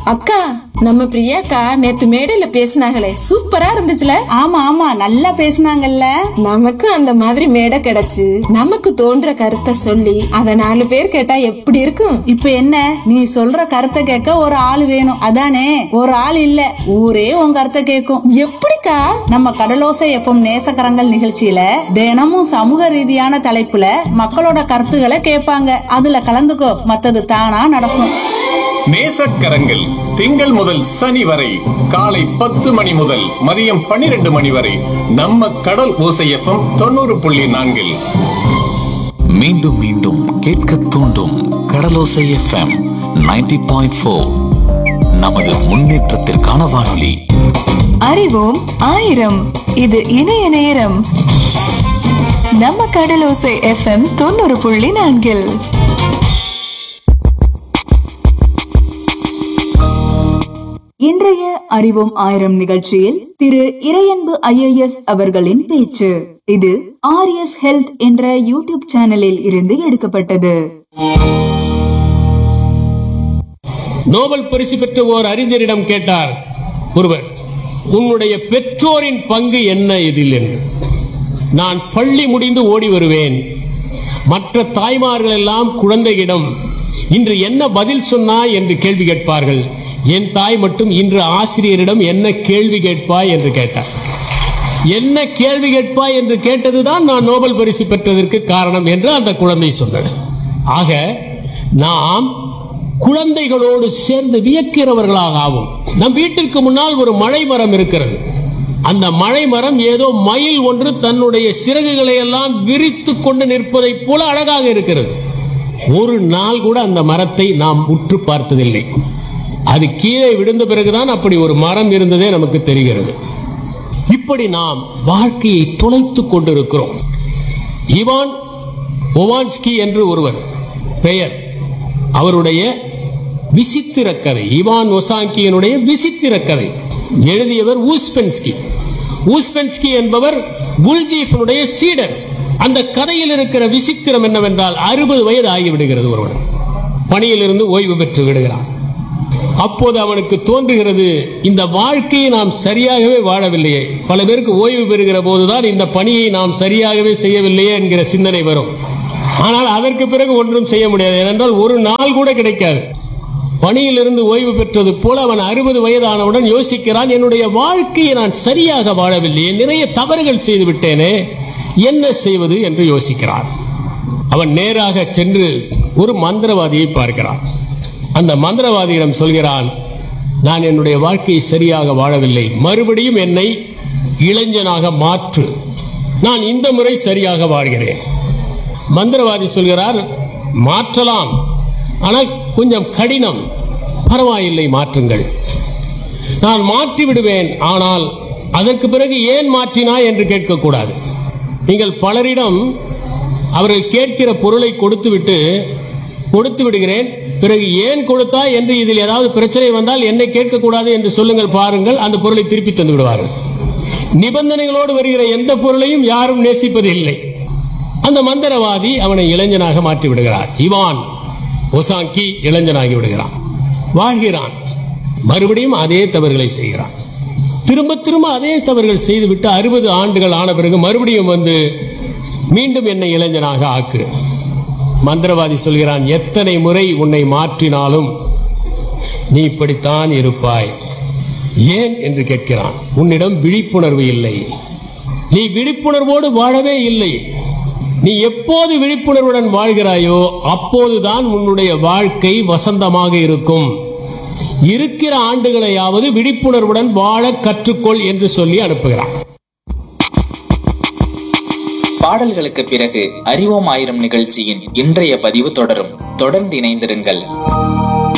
அக்கா நம்ம பிரியாக்கா நேத்து மேடையில பேசினாங்களே சூப்பரா இருந்துச்சுல ஆமா ஆமா நல்லா பேசுனாங்கல்ல நமக்கு அந்த மாதிரி மேடை கிடைச்சு நமக்கு தோன்ற கருத்தை சொல்லி அத நாலு பேர் கேட்டா எப்படி இருக்கும் இப்ப என்ன நீ சொல்ற கருத்தை கேட்க ஒரு ஆள் வேணும் அதானே ஒரு ஆள் இல்ல ஊரே உன் கருத்தை கேட்கும் எப்படிக்கா நம்ம கடலோசை எப்பம் நேசக்கரங்கள் நிகழ்ச்சியில தினமும் சமூக ரீதியான தலைப்புல மக்களோட கருத்துக்களை கேட்பாங்க அதுல கலந்துக்கோ மத்தது தானா நடக்கும் நேசக்கரங்கள் திங்கள் முதல் சனி வரை காலை பத்து மணி முதல் மதியம் பன்னிரண்டு மணி வரை நம்ம கடல் ஓசையப்பம் தொண்ணூறு புள்ளி நான்கில் மீண்டும் மீண்டும் கேட்க தூண்டும் கடலோசை எஃப்எம் 90.4 பாயிண்ட் நமது முன்னேற்றத்திற்கான வானொலி அறிவோம் ஆயிரம் இது இணைய நேரம் நம்ம கடலோசை எஃப்எம் தொண்ணூறு புள்ளி நான்கில் இன்றைய அறிவோம் ஆயிரம் நிகழ்ச்சியில் திரு இறையன்பு ஐஏஎஸ் அவர்களின் பேச்சு இது ஆர்எஸ் ஹெல்த் என்ற யூடியூப் சேனலில் இருந்து எடுக்கப்பட்டது நோபல் பரிசு பெற்ற ஓர் அறிஞரிடம் கேட்டார் ஒருவர் உன்னுடைய பெற்றோரின் பங்கு என்ன இதில் என்று நான் பள்ளி முடிந்து ஓடி வருவேன் மற்ற தாய்மார்கள் எல்லாம் குழந்தையிடம் இன்று என்ன பதில் சொன்னாய் என்று கேள்வி கேட்பார்கள் என் தாய் மட்டும் இன்று ஆசிரியரிடம் என்ன கேள்வி கேட்பாய் என்று கேட்டார் என்ன கேள்வி கேட்பாய் என்று கேட்டதுதான் நான் நோபல் பரிசு பெற்றதற்கு காரணம் என்று அந்த குழந்தை சொன்னது ஆக நாம் குழந்தைகளோடு சேர்ந்து வியக்கிறவர்களாக ஆவோம் நம் வீட்டிற்கு முன்னால் ஒரு மழை மரம் இருக்கிறது அந்த மழை மரம் ஏதோ மயில் ஒன்று தன்னுடைய சிறகுகளை எல்லாம் விரித்து கொண்டு நிற்பதைப் போல அழகாக இருக்கிறது ஒரு நாள் கூட அந்த மரத்தை நாம் உற்று பார்த்ததில்லை அது கீழே விழுந்த பிறகுதான் அப்படி ஒரு மரம் இருந்ததே நமக்கு தெரிகிறது இப்படி நாம் வாழ்க்கையை தொலைத்துக் கொண்டிருக்கிறோம் இவான் ஒவான்ஸ்கி என்று ஒருவர் பெயர் அவருடைய விசித்திர கதை இவான் ஒசாங்கியனுடைய விசித்திர கதை எழுதியவர் ஊஸ்பென்ஸ்கி ஊஸ்பென்ஸ்கி என்பவர் குல்ஜீஃபனுடைய சீடர் அந்த கதையில் இருக்கிற விசித்திரம் என்னவென்றால் அறுபது வயது ஆகிவிடுகிறது ஒருவன் பணியிலிருந்து ஓய்வு பெற்று விடுகிறான் அப்போது அவனுக்கு தோன்றுகிறது இந்த வாழ்க்கையை நாம் சரியாகவே வாழவில்லையே பல பேருக்கு ஓய்வு பெறுகிற போதுதான் இந்த பணியை நாம் சரியாகவே செய்யவில்லையே என்கிற சிந்தனை வரும் ஆனால் அதற்கு பிறகு ஒன்றும் செய்ய முடியாது ஏனென்றால் ஒரு நாள் கூட கிடைக்காது பணியிலிருந்து ஓய்வு பெற்றது போல அவன் அறுபது வயதானவுடன் யோசிக்கிறான் என்னுடைய வாழ்க்கையை நான் சரியாக வாழவில்லையே நிறைய தவறுகள் செய்து விட்டேனே என்ன செய்வது என்று யோசிக்கிறான் அவன் நேராக சென்று ஒரு மந்திரவாதியை பார்க்கிறான் அந்த மந்திரவாதியிடம் சொல்கிறான் நான் என்னுடைய வாழ்க்கையை சரியாக வாழவில்லை மறுபடியும் என்னை இளைஞனாக மாற்று நான் இந்த முறை சரியாக வாழ்கிறேன் மந்திரவாதி சொல்கிறார் மாற்றலாம் ஆனால் கொஞ்சம் கடினம் பரவாயில்லை மாற்றுங்கள் நான் மாற்றி விடுவேன் ஆனால் அதற்கு பிறகு ஏன் மாற்றினாய் என்று கேட்கக்கூடாது நீங்கள் பலரிடம் அவர்கள் கேட்கிற பொருளை கொடுத்துவிட்டு கொடுத்து விடுகிறேன் பிறகு ஏன் கொடுத்தா என்று இதில் ஏதாவது பிரச்சனை வந்தால் என்னை கேட்கக்கூடாது என்று சொல்லுங்கள் பாருங்கள் அந்த பொருளை திருப்பி தந்து விடுவார்கள் நிபந்தனைகளோடு வருகிற எந்த பொருளையும் யாரும் நேசிப்பதில்லை அந்த மந்திரவாதி அவனை இளைஞனாக மாற்றி விடுகிறார் இவான் ஒசாங்கி இளைஞனாகி விடுகிறான் வாழ்கிறான் மறுபடியும் அதே தவறுகளை செய்கிறான் திரும்ப திரும்ப அதே தவறுகள் செய்துவிட்டு அறுபது ஆண்டுகள் ஆன பிறகு மறுபடியும் வந்து மீண்டும் என்னை இளைஞனாக ஆக்கு மந்திரவாதி சொல்கிறான் எத்தனை முறை உன்னை மாற்றினாலும் நீ இப்படித்தான் இருப்பாய் ஏன் என்று கேட்கிறான் உன்னிடம் விழிப்புணர்வு இல்லை நீ விழிப்புணர்வோடு வாழவே இல்லை நீ எப்போது விழிப்புணர்வுடன் வாழ்கிறாயோ அப்போதுதான் உன்னுடைய வாழ்க்கை வசந்தமாக இருக்கும் இருக்கிற ஆண்டுகளையாவது விழிப்புணர்வுடன் வாழ கற்றுக்கொள் என்று சொல்லி அனுப்புகிறான் பாடல்களுக்கு பிறகு அறிவோம் ஆயிரம் நிகழ்ச்சியின் இன்றைய பதிவு தொடரும் தொடர்ந்து இணைந்திருங்கள்